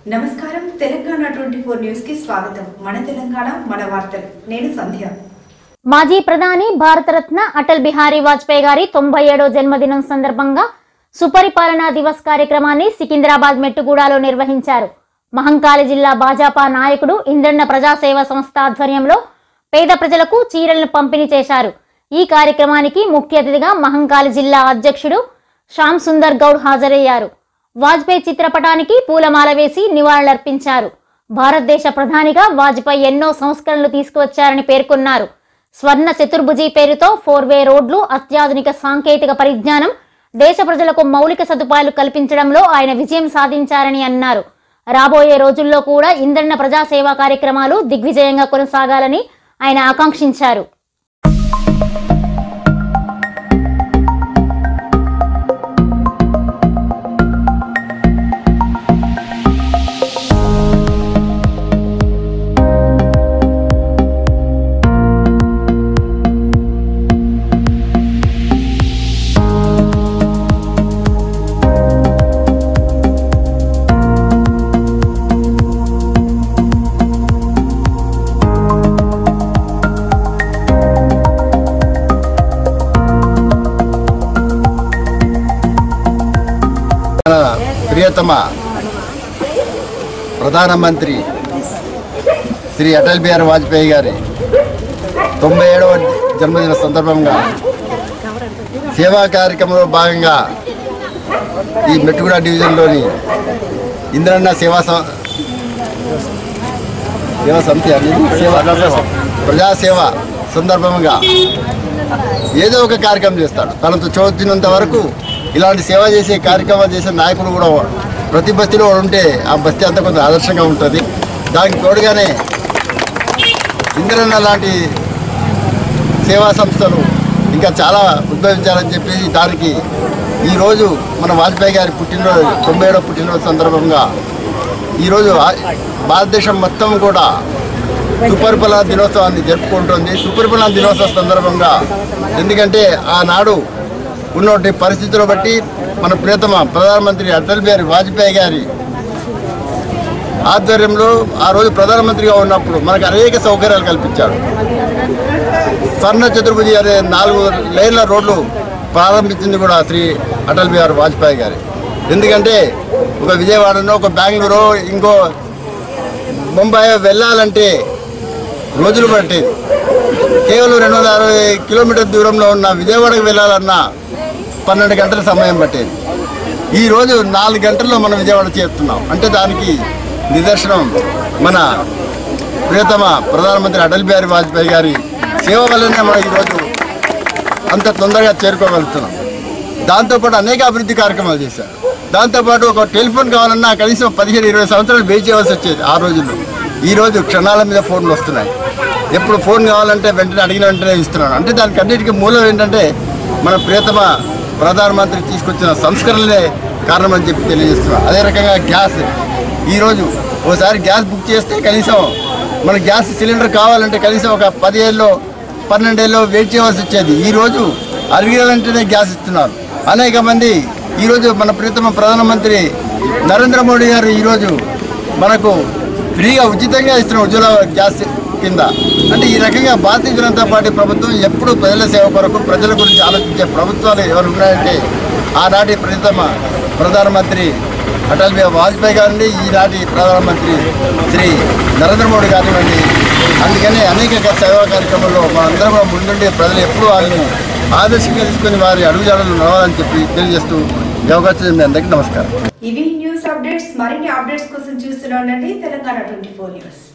నమస్కారం Telangana twenty four news కి స్వాగతం మన తెలంగాణ మన వార్తలు నేను సంధ్య మాజీ ప్రధాని భారతరత్న అటల్ బిహారీ వాజ్పేయి గారి తొంభై ఏడో జన్మదినం సందర్భంగా సుపరిపాలనా దివస్ కార్యక్రమాన్ని సికింద్రాబాద్ మెట్టుగూడలో నిర్వహించారు మహంకాళి జిల్లా భాజపా నాయకుడు ఇంద్రన్న ప్రజాసేవ సంస్థ ఆధ్వర్యంలో పేద ప్రజలకు చీరలను పంపిణీ చేశారు ఈ కార్యక్రమానికి ముఖ్య అతిథిగా మహంకాళి జిల్లా అధ్యక్షుడు శ్యామ్ సుందర్ గౌడ్ హాజరయ్యారు వాజ్పేయి చిత్రపటానికి పూలమాల వేసి నివాళులర్పించారు భారతదేశ ప్రధానిగా వాజ్పేయి ఎన్నో సంస్కరణలు తీసుకువచ్చారని పేర్కొన్నారు స్వర్ణ చతుర్భుజి పేరుతో ఫోర్ వే రోడ్లు అత్యాధునిక సాంకేతిక పరిజ్ఞానం దేశ ప్రజలకు మౌలిక సదుపాయాలు కల్పించడంలో ఆయన విజయం సాధించారని అన్నారు రాబోయే రోజుల్లో కూడా ఇంద్రన్న ప్రజాసేవా కార్యక్రమాలు దిగ్విజయంగా కొనసాగాలని ఆయన ఆకాంక్షించారు మన ప్రియతమ ప్రధానమంత్రి శ్రీ అటల్ బిహారీ వాజ్పేయి గారి తొంభై ఏడవ జన్మదిన సందర్భంగా సేవా కార్యక్రమంలో భాగంగా ఈ మెట్టుగూడ డివిజన్లోని ఇంద్రన్న సేవా సం- సేవా సమితి అనేది సేవా ప్రజాసేవ సందర్భంగా ఏదో ఒక కార్యక్రమం చేస్తాడు తనతో చోతినంత వరకు ఇలాంటి సేవ చేసే కార్యక్రమాలు చేసే నాయకుడు కూడా ప్రతి బస్తీలో ఒకడు ఉంటే ఆ బస్తీ అంతా కొంచెం ఆదర్శంగా ఉంటుంది దానికి తోడుగానే ఇంద్రన్న లాంటి సేవా సంస్థలు ఇంకా చాలా ఉద్భవించాలని చెప్పేసి దానికి ఈరోజు మన వాజ్పేయి గారి పుట్టినరోజు తొంభై ఏడో పుట్టినరోజు సందర్భంగా ఈరోజు ఆ- భారతదేశం మొత్తం కూడా సుపరిపాలన దినోత్సవాన్ని జరుపుకుంటుంది సుపరిపాలన దినోత్సవ సందర్భంగా ఎందుకంటే ఆనాడు ఉన్నటువంటి పరిస్థితులు బట్టి మన ప్రియతమ ప్రధానమంత్రి అటల్ బిహారీ వాజ్పేయి గారి ఆధ్వర్యంలో ఆ రోజు ప్రధానమంత్రిగా ఉన్నప్పుడు మనకు అనేక సౌకర్యాలు కల్పించాడు స్వర్ణ చతుర్భుజి అనే నాలుగు లైన్ల రోడ్లు ప్రారంభించింది కూడా శ్రీ అటల్ బిహారీ వాజ్పేయి గారి ఎందుకంటే ఒక విజయవాడనో ఒక బెంగళూరు ఇంకో ముంబై వెళ్ళాలంటే రోజులు పట్టేది కేవలం రెండు వందల అరవై కిలోమీటర్ దూరంలో ఉన్న విజయవాడకు వెళ్ళాలన్నా పన్నెండు గంటల సమయం పట్టేది ఈ రోజు నాలుగు గంటల్లో మనం విజయవాడ చేరుతున్నాం అంటే దానికి నిదర్శనం మన ప్రియతమ ప్రధానమంత్రి అటల్ బిహారీ వాజ్పేయి గారి సేవ వల్లనే మనం ఈరోజు అంత తొందరగా చేరుకోగలుగుతున్నాం దాంతోపాటు అనేక అభివృద్ధి కార్యక్రమాలు చేశారు దాంతోపాటు ఒక టెలిఫోన్ కావాలన్నా కనీసం పదిహేను ఇరవై సంవత్సరాలు వెయిట్ చేయవలసి వచ్చేది ఆ రోజుల్లో ఈ రోజు క్షణాల మీద ఫోన్లు వస్తున్నాయి ఎప్పుడు ఫోన్ కావాలంటే వెంటనే అడిగిన వెంటనే ఇస్తున్నాను అంటే దానికి అన్నిటికీ మూలం ఏంటంటే మన ప్రియతమ ప్రధానమంత్రి తీసుకొచ్చిన సంస్కరణలే కారణమని చెప్పి తెలియజేస్తున్నాను అదే రకంగా గ్యాస్ ఈరోజు ఓసారి గ్యాస్ బుక్ చేస్తే కనీసం మన గ్యాస్ సిలిండర్ కావాలంటే కనీసం ఒక పదిహేళ్ళు పన్నెండేళ్ళు వెయిట్ చేయవలసి వచ్చేది ఈరోజు అరవై గ్యాస్ ఇస్తున్నారు అనేక మంది ఈరోజు మన ప్రియతమ ప్రధానమంత్రి నరేంద్ర మోడీ గారు ఈరోజు మనకు ఫ్రీగా ఉచితంగా ఇస్తున్న ఉజ్వల గ్యాస్ కింద అంటే ఈ రకంగా భారతీయ జనతా పార్టీ ప్రభుత్వం ఎప్పుడు ప్రజల సేవ కొరకు ప్రజల గురించి ఆలోచించే ప్రభుత్వాలు ఎవరు ఉన్నాయంటే ఆనాటి ప్రియతమ ప్రధానమంత్రి అటల్ బిహారీ వాజ్పేయి గారిని ఈనాటి ప్రధానమంత్రి శ్రీ నరేంద్ర మోడీ గారివ్వండి అందుకని అనేక సేవా కార్యక్రమాల్లో మనందరం కూడా ముందుండి ప్రజలు ఎప్పుడూ వారిని ఆదర్శంగా తీసుకొని వారి అడుగుజాడలు నడవాలని చెప్పి తెలియజేస్తూ ఈ అవకాశం మీ అందరికీ నమస్కారం ఇవి న్యూస్ అప్డేట్స్ మరిన్ని అప్డేట్స్ కోసం చూస్తూనే ఉండండి తెలంగాణ ట్వంటీ ఫోర్ న్యూస్